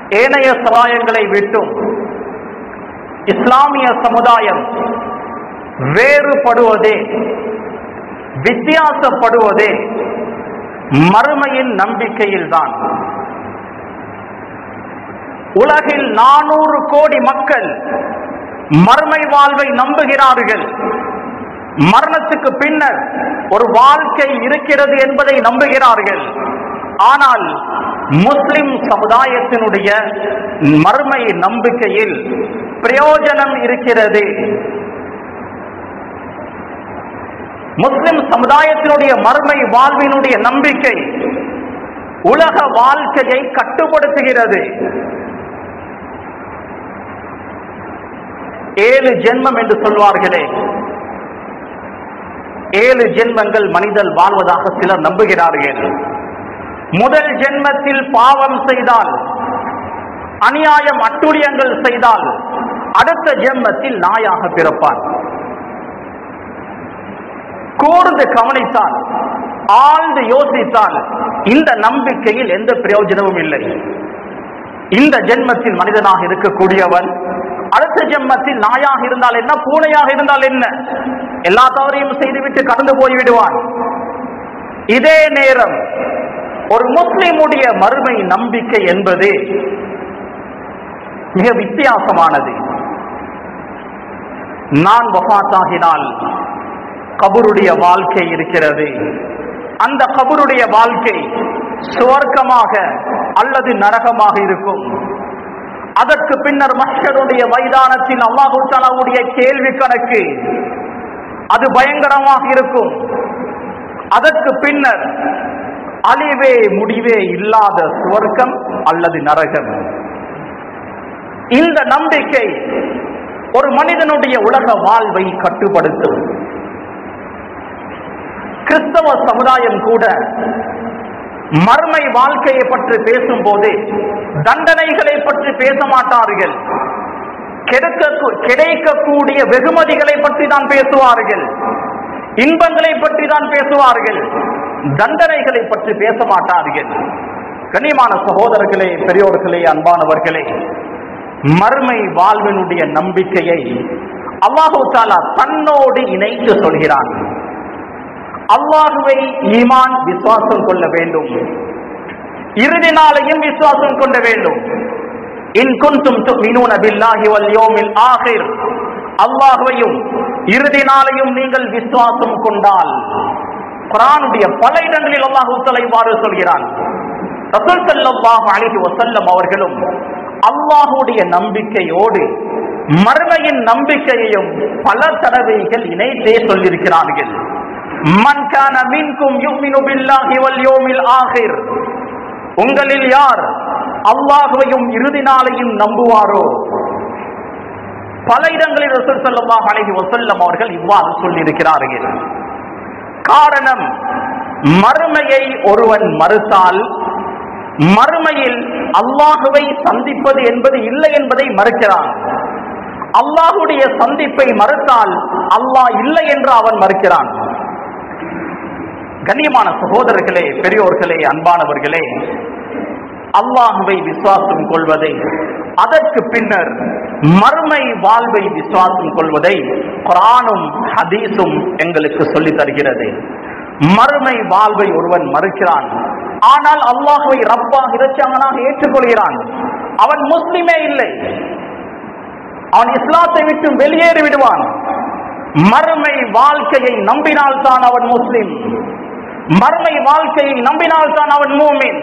ஏனைய சமுதாயங்களை விட்டும் இஸ்லாமிய சமுதாயம் வேறுபடுவதே வித்தியாசப்படுவதே மறுமையின் நம்பிக்கையில்தான் உலகில் நானூறு கோடி மக்கள் மறுமை வாழ்வை நம்புகிறார்கள் மரணத்துக்கு பின்னர் ஒரு வாழ்க்கை இருக்கிறது என்பதை நம்புகிறார்கள் ஆனால் முஸ்லிம் சமுதாயத்தினுடைய மறுமை நம்பிக்கையில் பிரயோஜனம் இருக்கிறது முஸ்லிம் சமுதாயத்தினுடைய மறுமை வாழ்வினுடைய நம்பிக்கை உலக வாழ்க்கையை கட்டுப்படுத்துகிறது ஏழு ஜென்மம் என்று சொல்வார்களே ஏழு ஜென்மங்கள் மனிதன் வாழ்வதாக சிலர் நம்புகிறார்கள் முதல் ஜென்மத்தில் பாவம் செய்தால் அநியாயம் அட்டுழியங்கள் செய்தால் அடுத்த ஜென்மத்தில் நாயாக பிறப்பான் கூர்ந்து கவனித்தால் ஆழ்ந்து யோசித்தால் இந்த நம்பிக்கையில் எந்த பிரயோஜனமும் இல்லை இந்த ஜென்மத்தில் மனிதனாக இருக்கக்கூடியவன் அடுத்த ஜென்மத்தில் நாயாக இருந்தால் என்ன பூனையாக இருந்தால் என்ன எல்லா தவறையும் செய்துவிட்டு கடந்து போய் விடுவான் இதே நேரம் ஒரு முஸ்லிமுடைய மறுமை நம்பிக்கை என்பது மிக வித்தியாசமானது நான் வஃபாத்தாகினால் கபருடைய வாழ்க்கை இருக்கிறது அந்த கபருடைய வாழ்க்கை சுவர்க்கமாக அல்லது நரகமாக இருக்கும் அதற்கு பின்னர் மஷருடைய மைதானத்தில் அல்லாஹு தலாவுடைய கேள்வி கணக்கு அது பயங்கரமாக இருக்கும் அதற்கு பின்னர் அழிவே முடிவே இல்லாத சுவர்க்கம் அல்லது நரகம் இந்த நம்பிக்கை ஒரு மனிதனுடைய உலக வாழ்வை கட்டுப்படுத்தும் கிறிஸ்தவ சமுதாயம் கூட மர்மை வாழ்க்கையை பற்றி பேசும்போது தண்டனைகளை பற்றி பேச மாட்டார்கள் கெடுக்க கிடைக்கக்கூடிய வெகுமதிகளை பற்றி தான் பேசுவார்கள் இன்பங்களை பற்றி தான் பேசுவார்கள் தண்டனைகளை பற்றி பேச மாட்டார்கள் கண்ணியமான சகோதரர்களே பெரியோர்களே அன்பானவர்களே மர்மை வாழ்வினுடைய நம்பிக்கையை அல்லாஹு தாலா தன்னோடு இணைத்து சொல்கிறான் அல்லாஹுவை ஈமான் விசுவாசம் கொள்ள வேண்டும் இறுதி நாளையும் விசுவாசம் கொள்ள வேண்டும் இன் குன்தும் துமினூன பில்லாஹி வல் யௌமில் ஆகிர் அல்லாஹுவையும் இறுதி நாளையும் நீங்கள் விசுவாசம் கொண்டால் குரானுடைய பல இடங்களில் அல்லாஹு தஆலா இவ்வாறு சொல்கிறான் ரசூல் ஸல்லல்லாஹு அலைஹி வஸல்லம் அவர்களும் அல்லாஹுடைய நம்பிக்கையோடு மறுமையின் நம்பிக்கையையும் பல தடவைகள் இணைத்தே சொல்லியிருக்கிறார்கள் மன் கான மின்கும் யுமினு பில்லாஹி வல் யௌமில் ஆகிர் உங்களில் யார் அல்லாஹுவையும் இறுதி நாளையும் நம்புவாரோ பல இடங்களில் ரசூல் ஸல்லல்லாஹு அலைஹி வஸல்லம் அவர்கள் இவ்வாறு சொல்லியிருக்கிறார்கள் காரணம் மறுமையை ஒருவன் மறுத்தால் மறுமையில் அல்லாஹுவை சந்திப்பது என்பது இல்லை என்பதை மறுக்கிறான் அல்லாஹுடைய சந்திப்பை மறுத்தால் அல்லாஹ் இல்லை என்று அவன் மறுக்கிறான் கண்ணியமான சகோதரர்களே பெரியோர்களே அன்பானவர்களே அல்லாஹுவை விசுவாசம் கொள்வதை அதற்கு பின்னர் மறுமை வாழ்வை விசுவாசம் கொள்வதை குரானும் ஹதீஸும் எங்களுக்கு சொல்லித் தருகிறது மறுமை வாழ்வை ஒருவன் மறுக்கிறான் ஆனால் அல்லாஹுவை ரப்பாக இறைச்சாங்கனாக ஏற்றுக்கொள்கிறான் அவன் முஸ்லிமே இல்லை அவன் இஸ்லாத்தை விட்டு வெளியேறி விடுவான் மறுமை வாழ்க்கையை நம்பினால்தான் அவன் முஸ்லிம் மறுமை வாழ்க்கையை நம்பினால்தான் அவன் மூமின்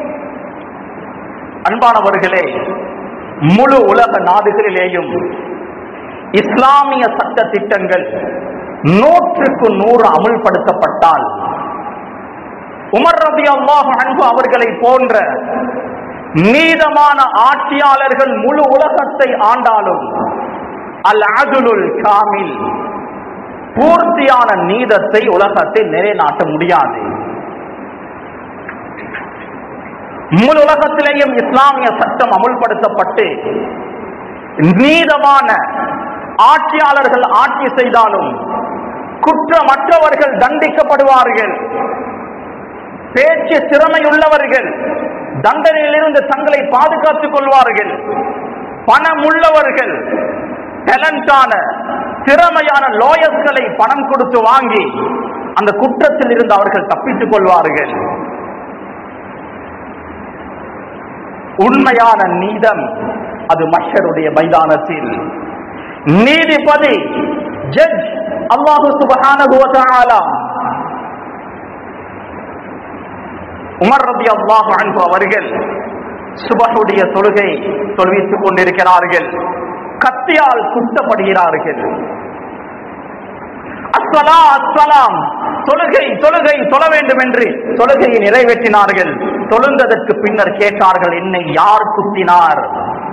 அன்பானவர்களே முழு உலக நாடுகளிலேயும் இஸ்லாமிய சட்ட திட்டங்கள் நூற்றுக்கு நூறு அமுல்படுத்தப்பட்டால் உமர் ரபி அல்லாஹ் அன்பு அவர்களை போன்ற நீதமான ஆட்சியாளர்கள் முழு உலகத்தை ஆண்டாலும் அல் அதுலுல் காமில் பூர்த்தியான நீதத்தை உலகத்தை நிலைநாட்ட முடியாது முழு உலகத்திலேயும் இஸ்லாமிய சட்டம் அமுல்படுத்தப்பட்டு நீதமான ஆட்சியாளர்கள் ஆட்சி செய்தாலும் குற்றமற்றவர்கள் தண்டிக்கப்படுவார்கள் பேச்சு திறமையுள்ளவர்கள் தண்டனையிலிருந்து தங்களை பாதுகாத்துக் கொள்வார்கள் பணம் உள்ளவர்கள் டேலண்டான திறமையான லாயர்ஸ்களை பணம் கொடுத்து வாங்கி அந்த குற்றத்தில் இருந்து அவர்கள் தப்பித்துக் கொள்வார்கள் உண்மையான நீதம் அது மஷருடைய மைதானத்தில் நீதிபதி ஜட்ஜ் அல்லாஹு சுபஹானஹு வ தஆலா உமர் ரலியல்லாஹு அன்ஹு அவர்கள் சுபஹுடைய தொழுகை தொழுவித்துக் கொண்டிருக்கிறார்கள் கத்தியால் குத்தப்படுகிறார்கள் அஸ்ஸலா அஸ்ஸலாம் தொழுகை தொழுகை தொழ வேண்டும் என்று தொழுகையை நிறைவேற்றினார்கள் தொழுந்ததற்கு பின்னர் கேட்டார்கள் என்னை யார் குத்தினார்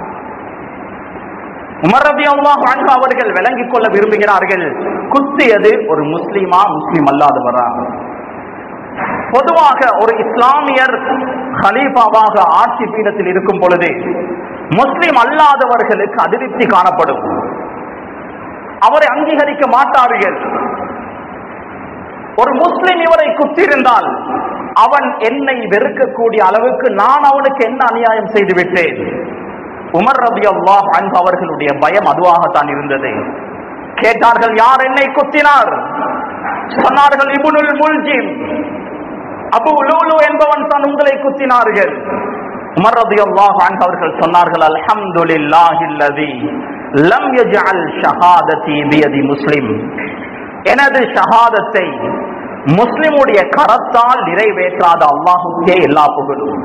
உமர் ரலியல்லாஹு அன்ஹு அவர்கள் விளங்கிக் கொள்ள விரும்புகிறார்கள் குத்தியது ஒரு முஸ்லிமா முஸ்லிம் அல்லாதவரா பொதுவாக ஒரு இஸ்லாமியர் ஹலீஃபாவாக ஆட்சி பீடத்தில் இருக்கும் பொழுது முஸ்லிம் அல்லாதவர்களுக்கு அதிருப்தி காணப்படும் அவரை அங்கீகரிக்க மாட்டார்கள் ஒரு முஸ்லிம் இவரை குத்திருந்தால் அவன் என்னை வெறுக்கக்கூடிய அளவுக்கு நான் அவனுக்கு என்ன அநியாயம் செய்து விட்டேன் உமர் ரபி அல்லாஹ் அன்பு அவர்களுடைய பயம் அதுவாகத்தான் இருந்தது கேட்டார்கள் யார் என்னை குத்தினார் சொன்னார்கள் இபுனுல் முல்ஜிம் அபு லூலு என்பவன் தான் உங்களை குத்தினார்கள் உமர் ரலியல்லாஹு அன்ஹு அவர்கள் சொன்னார்கள் அல்ஹம்துலில்லாஹி அல்லதி லம் யஜ்அல் ஷஹாததி பியதி முஸ்லிம் எனது ஷஹாதத்தை முஸ்லிமுடைய கரத்தால் நிறைவேற்றாத அல்லாஹுக்கே எல்லா புகழும்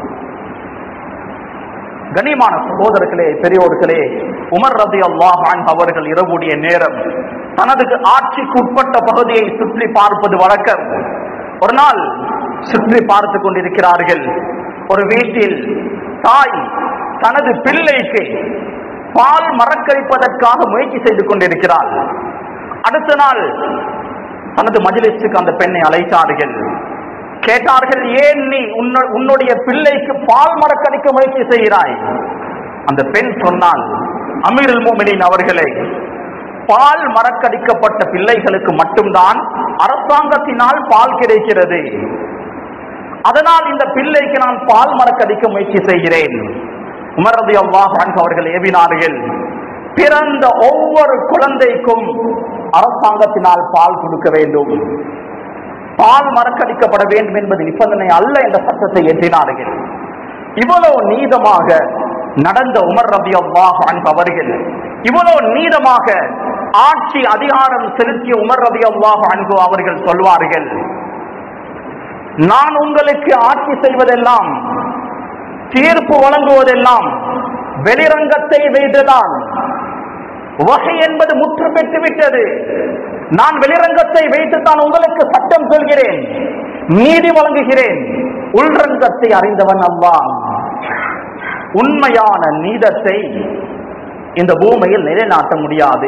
கண்ணியமான சகோதரர்களே பெரியோர்களே உமர் ரதி அல்லாஹ் அவர்கள் இரவுடைய நேரம் தனது ஆட்சிக்கு உட்பட்ட பகுதியை சுற்றி பார்ப்பது வழக்கம் ஒரு நாள் சுற்றி பார்த்து கொண்டிருக்கிறார்கள் ஒரு வீட்டில் தாய் தனது பிள்ளைக்கு பால் மறக்கரிப்பதற்காக முயற்சி செய்து கொண்டிருக்கிறாள் அடுத்த நாள் தனது மஜிலிஸுக்கு அந்த பெண்ணை அழைத்தார்கள் கேட்டார்கள் ஏன் நீ உன்ன- உன்னுடைய பிள்ளைக்கு பால் மறக்கடிக்க முயற்சி செய்கிறாய் அந்த பெண் சொன்னால் அமீருல் மோமினின் அவர்களே பால் மறக்கடிக்கப்பட்ட பிள்ளைகளுக்கு மட்டும்தான் அரசாங்கத்தினால் பால் கிடைக்கிறது அதனால் இந்த பிள்ளைக்கு நான் பால் மறக்கடிக்க முயற்சி செய்கிறேன் உமரது அல்லாஹ் அவர்கள் ஏவினார்கள் பிறந்த ஒவ்வொரு குழந்தைக்கும் அரசாங்கத்தினால் பால் கொடுக்க வேண்டும் பால் மறக்கடிக்கப்பட வேண்டும் என்பது நிபந்தனை அல்ல என்ற சட்டத்தை ஏற்றினார்கள் இவ்வளவு நீதமாக நடந்த உமர் ரபி அல்லாஹ் அவர்கள் இவ்வளவு நீதமாக ஆட்சி அதிகாரம் செலுத்திய உமர் ரபி அல்லாஹ் அன்பு அவர்கள் சொல்வார்கள் நான் உங்களுக்கு ஆட்சி செய்வதெல்லாம் தீர்ப்பு வழங்குவதெல்லாம் வெளிரங்கத்தை வைத்துதான் வகை என்பது முற்று பெற்று விட்டது நான் வெளிரங்கத்தை வைத்துத்தான் உங்களுக்கு சட்டம் சொல்கிறேன் நீதி வழங்குகிறேன் உள்ரங்கத்தை அறிந்தவன் அல்லாஹ் உண்மையான நீதத்தை இந்த பூமியில் நிலைநாட்ட முடியாது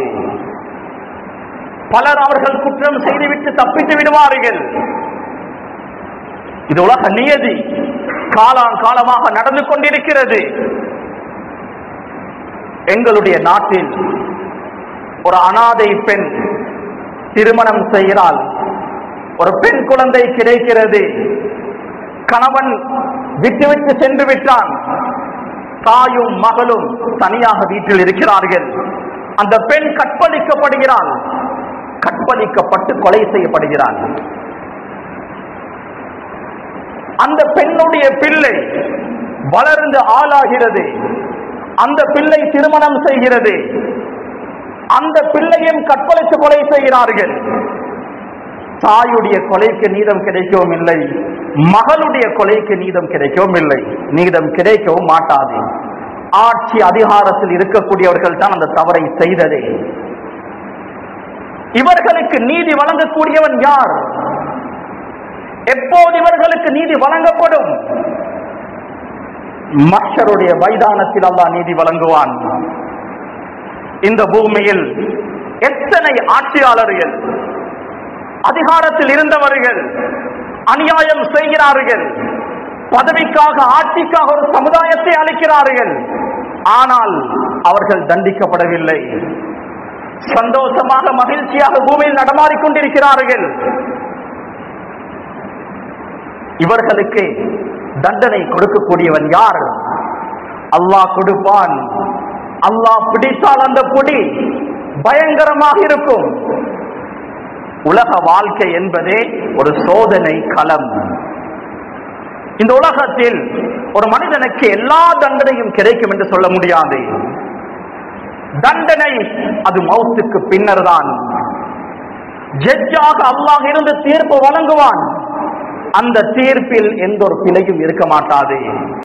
பலர் அவர்கள் குற்றம் செய்துவிட்டு தப்பித்து விடுவார்கள் இது உலக நியதி காலாங் காலமாக நடந்து கொண்டிருக்கிறது எங்களுடைய நாட்டில் ஒரு அனாதை பெண் திருமணம் செய்கிறாள் ஒரு பெண் குழந்தை கிடைக்கிறது கணவன் விட்டுவிட்டு சென்று விட்டான் தாயும் மகளும் தனியாக வீட்டில் இருக்கிறார்கள் அந்த பெண் கற்பழிக்கப்படுகிறாள் கற்பழிக்கப்பட்டு கொலை செய்யப்படுகிறாள் அந்த பெண்ணுடைய பிள்ளை வளர்ந்து ஆளாகிறது அந்த பிள்ளை திருமணம் செய்கிறது அந்த பிள்ளையும் கற்பழித்து கொலை செய்கிறார்கள் தாயுடைய கொலைக்கு நீதம் கிடைக்கவும் இல்லை மகளுடைய கொலைக்கு நீதம் கிடைக்கவும் இல்லை நீதம் கிடைக்கவும் மாட்டாது ஆட்சி அதிகாரத்தில் இருக்கக்கூடியவர்கள் தான் அந்த தவறை செய்ததே இவர்களுக்கு நீதி வழங்கக்கூடியவன் யார் எப்போது இவர்களுக்கு நீதி வழங்கப்படும் மஷருடைய மைதானத்தில் அல்லாஹ் நீதி வழங்குவான் இந்த பூமியில் எத்தனை ஆட்சியாளர்கள் அதிகாரத்தில் இருந்தவர்கள் அநியாயம் செய்கிறார்கள் பதவிக்காக ஆட்சிக்காக ஒரு சமுதாயத்தை அளிக்கிறார்கள் ஆனால் அவர்கள் தண்டிக்கப்படவில்லை சந்தோஷமாக மகிழ்ச்சியாக பூமியில் நடமாடிக் கொண்டிருக்கிறார்கள் இவர்களுக்கு தண்டனை கொடுக்கக்கூடியவன் யார் அல்லாஹ் கொடுப்பான் அல்லாஹ் பிடித்தால் அந்த பொடி பயங்கரமாக இருக்கும் உலக வாழ்க்கை என்பதே ஒரு சோதனை களம் இந்த உலகத்தில் ஒரு மனிதனுக்கு எல்லா தண்டனையும் கிடைக்கும் என்று சொல்ல முடியாது தண்டனை அது மௌத்துக்கு பின்னர் தான் ஜட்ஜாக அல்லாஹ் இருந்து தீர்ப்பு வழங்குவான் அந்த தீர்ப்பில் எந்த ஒரு பிழையும் இருக்க மாட்டாது